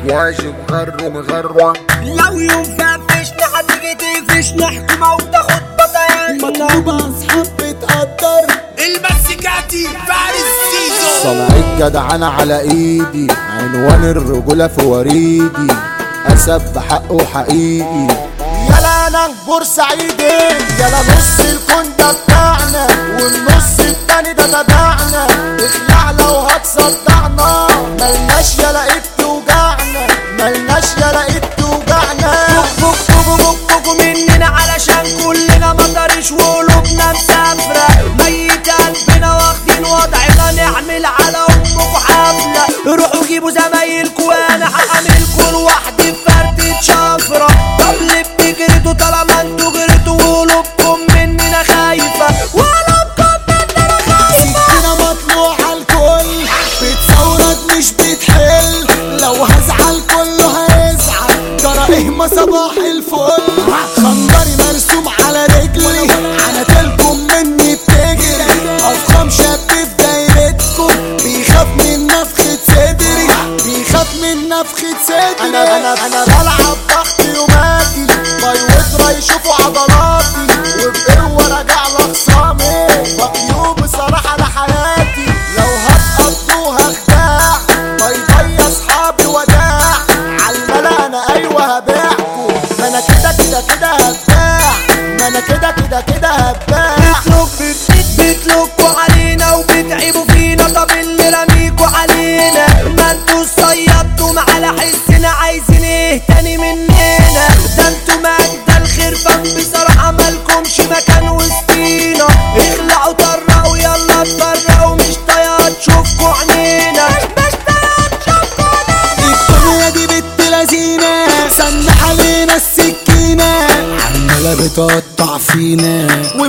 واجب غر مغرة لو يوم فشنا هتيجي تقفشنا حكومة وتاخد بطايق مطلوب اصحاب بتقدر المكسيكاتي فارس سيزو صنع الجدعنة على ايدي عنوان الرجولة في وريدي اسب بحقه حقيقي يلا انا بورسعيدي يلا نص الكون ده بتاعنا والنص التاني ده تبعنا اخلع لو هتصدعنا ملناش يلا ايد توجعنا ملناش يلا ايد توجعنا فوق فوق فوق فوق مننا علشان كلنا مطرش وقلوبنا مسافرة ميت قلبنا واخدين وضعنا نعمل على امكم حفلة روحوا جيبوا زمايلكوا وانا هعملكوا لوحدي في فردة شفرة طب ليه بتجريتوا طالما انتوا جريتوا وقلوبكم مننا خايفة وقلوبكم مننا خايفة سكينة مطلوعة الكل بتصورك مش بتحل لو هزعل كله هيزعل ترى ايه ما صباح الفل خنجري مرسوم على رجلي عناتلكم مني بتجري افخم شاب في دايرتكم بيخاف من نفخة صدري بيخاف من نفخة صدري انا انا انا بلعب ضغط يوماتي بايوترا يشوفوا عضلاتي وبقوة راجع لخصامي بطيوب بصراحة انا حياتي لو هتقضوها خداع باي باي يا اصحابي وداع عالملا انا ايوه هبيعكم ما انا كده كده كده هباع ما انا كده كده كده هباع بتلوك بت- بتلوكوا علينا وبتعيبوا فينا طب اللي رميكوا علينا ما انتوا صيدتم على حسنا عايزين ايه تاني مننا ده انتوا مجد الخير فم بصراحة مالكمش مكان وسطينا اخلعوا طرقوا يلا اتفرقوا مش طايقة تشوفكوا عنينا مش طايقة تشوفكوا عنينا الدنيا دي بنت لذينة سن علينا السكينة عمالة بتقطع فينا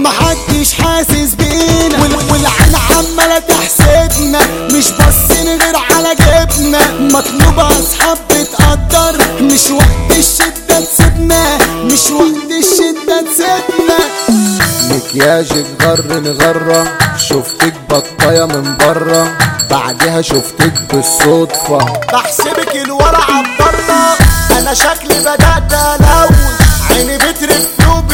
ومحدش حاسس بينا وال- والعين عمالة تحسدنا مش باصين غير على جبنا مطلوب اصحاب بتقدر مش وقت الشدة تسيبنا مش وقت الشدة تسيبنا مكياجك غر مغرة شفتك بطاية من برا بعدها شفتك بالصدفة بحسبك الورا عبدالله انا شكلي بدأت الوش عيني بترف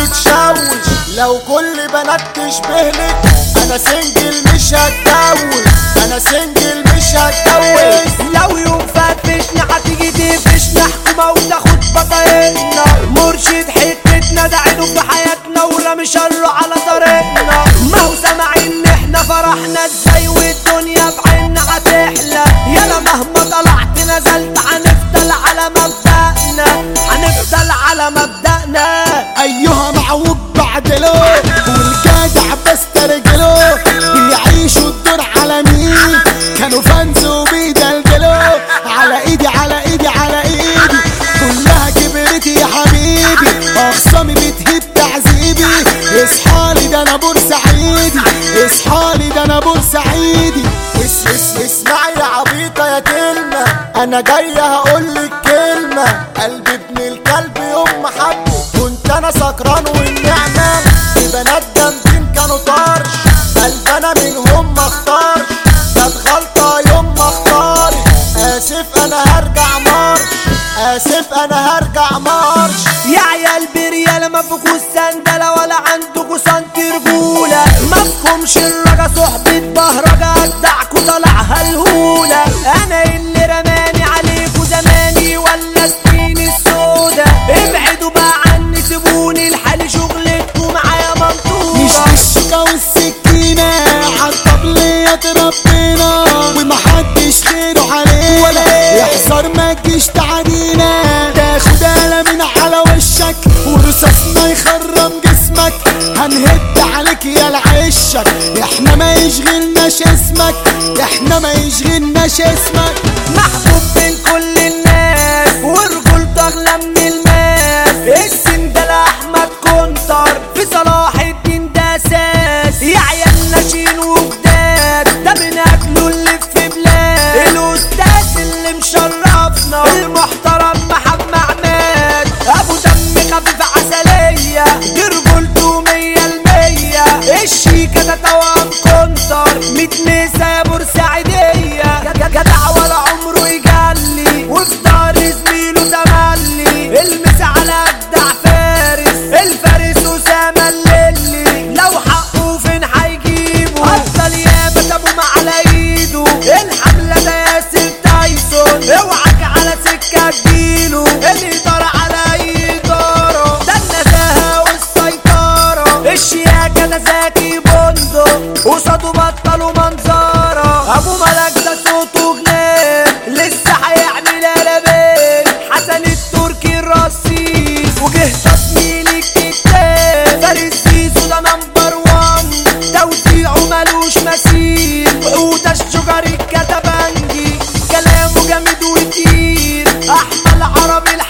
وبتشوش لو كل بنات تشبهلك انا سنجل مش هتجوز انا سنجل مش هتجوز لو يوم فاتفشنا هتيجي تقفشنا حكومة وتاخد بطايقنا مرشد حتتنا ده عينه في حياتنا ورمي شره على طريقنا ما هو سامع ان احنا فرحنا ازاي والدنيا في عيننا هتحلى يلا مهما طلعت نزلت هنفضل على مبدأنا هنفضل على مبدأنا ايها معوج بعدله والجدع بسترجله بيعيشوا الدور على مين كانوا فانز وبيدلدلوا على ايدي على ايدي على ايدي كلها كبرت يا حبيبي اخصامي بتهيب تعذيبي اصحالي ده انا بورسعيدي اصحالي ده انا بورسعيدي اس اس اسمعي يا عبيطة يا كلمة انا جاي هقولك كلمة قلب ابن الكلب يوم ما حبه كنت انا سكران والنعمة بنات جامدين كانوا طرش قلب انا منهم ما اختارش كانت غلطة يوم ما اختارش اسف انا هرجع مارش اسف انا هرجع مارش يا عيال بريالة ما فيكوش سندلة ولا عندكوا سنت رجولة ما فيكمش الرجا صحبة بهرجة أجدعكوا طالعها الهولة أنا اللي رماني عليكوا زماني ولا سنين السودا ابعدوا بقى عني سيبوني لحالي شغلتكوا معايا مش منطوبة بالشكا والسكينة عالطبلية ربنا ومحدش خيره علينا ولا يحذر ما تجيش تعدينا تاخد آلة من على وشك ورصاصنا يخرم جسمك هنهد عليك يا العشك احنا ما يشغلناش اسمك احنا ما يشغلناش اسمك محبوب بين كل الناس ورجولته اغلى من الماس السن ده لاحمد كونتر في صلاح الدين ده اساس يا عيال ناشئين وجداد ده من اجله اللي في بلاد الاستاذ اللي مشرفنا المحترم محمد عماد ابو دم خفيف عسليه دي رجولته مية المية الشيكة ده توام كونتر ميت نسا يا بورسعيدية جدع ولا عمره يجلي وفي دار خرب